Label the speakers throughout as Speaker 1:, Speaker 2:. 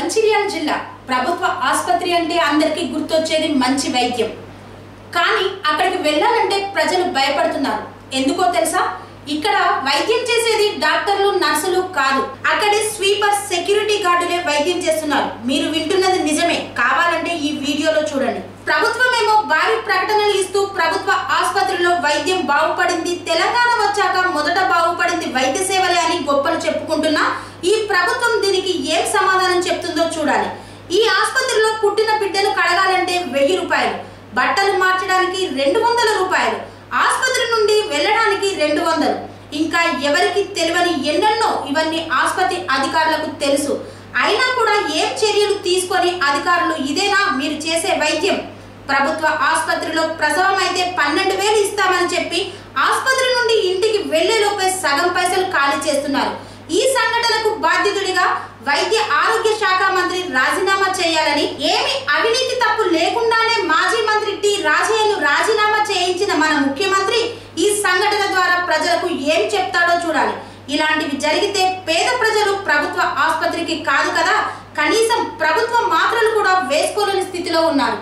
Speaker 1: మంచిర్యాల జిల్లా ప్రభుత్వ ఆసుపత్రి అంటే అందరికీ గుర్తొచ్చేది మంచి వైద్యం కానీ అక్కడికి వెళ్ళాలంటే ప్రజలు భయపడుతున్నారు ఎందుకో తెలుసా ఇక్కడ వైద్యం చేసేది డాక్టర్లు నర్సులు కాదు అక్కడి స్వీపర్ సెక్యూరిటీ గార్డులే వైద్యం చేస్తున్నారు మీరు వింటున్నది నిజమే కావాలంటే ఈ వీడియోలో చూడండి ప్రభుత్వమేమో భారీ ప్రకటనలు ఇస్తూ ప్రభుత్వ ఆసుపత్రిలో వైద్యం బాగుపడింది తెలంగాణ వచ్చాక మొదట బాగుపడింది వైద్య సేవలే అని గొప్పలు చెప్పుకుంటున్నా ఈ ప్రభుత్వం దీనికి ఏం సమాధానం చెప్తుందో చూడాలి ఈ ఆసుపత్రిలో పుట్టిన బిడ్డను కడగాలంటే వెయ్యి రూపాయలు బట్టలు మార్చడానికి రెండు వందల రూపాయలు ఆసుపత్రి నుండి వెళ్ళడానికి రెండు వందలు ఇంకా ఎవరికి తెలియని ఎన్నెన్నో ఇవన్నీ ఆసుపత్రి అధికారులకు తెలుసు అయినా కూడా ఏం చర్యలు తీసుకొని అధికారులు ఇదేనా మీరు చేసే వైద్యం ప్రభుత్వ ఆసుపత్రిలో ప్రసవం అయితే పన్నెండు వేలు ఇస్తామని చెప్పి ఆసుపత్రి నుండి ఇంటికి వెళ్లేలోపే సగం పైసలు ఖాళీ చేస్తున్నారు ఈ సంఘటనకు బాధ్యతుడిగా వైద్య ఆరోగ్య శాఖ మంత్రి రాజీనామా చేయాలని ఏమి అవినీతి తప్పు లేకుండానే మాజీ మంత్రి టి రాజయ్యను రాజీనామా చేయించిన మన ముఖ్యమంత్రి ఈ సంఘటన ద్వారా ప్రజలకు ఏం చెప్తాడో చూడాలి ఇలాంటివి జరిగితే పేద ప్రజలు ప్రభుత్వ ఆసుపత్రికి కాదు కదా కనీసం ప్రభుత్వ మాత్రలు కూడా వేసుకోలేని స్థితిలో ఉన్నారు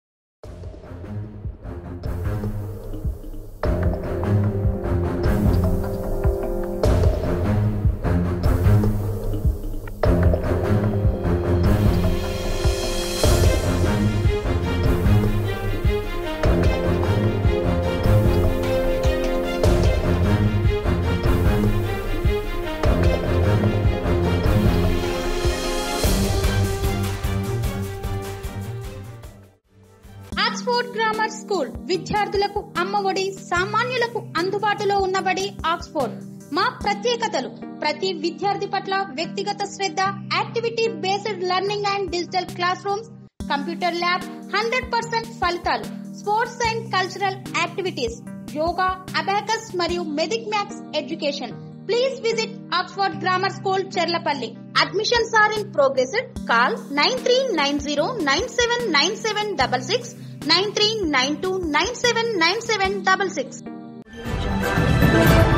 Speaker 2: ఆక్స్ఫోర్డ్ గ్రామర్ స్కూల్ విద్యార్థులకు అమ్మఒడి సామాన్యులకు అందుబాటులో ఉన్నబడి ఆక్స్ఫోర్డ్ మా ప్రత్యేకతలు ప్రతి విద్యార్థి పట్ల వ్యక్తిగత శ్రద్ధ activity based learning and digital classroom computer lab hundred percent ఫలితాలు sports and cultural activities yoga abacus మరియు మెదిక్ maths education please visit Oxford grammar school Cherlapalli admissions are in progress call nine three nine zero nine seven nine seven double six nine three nine two nine seven nine seven double six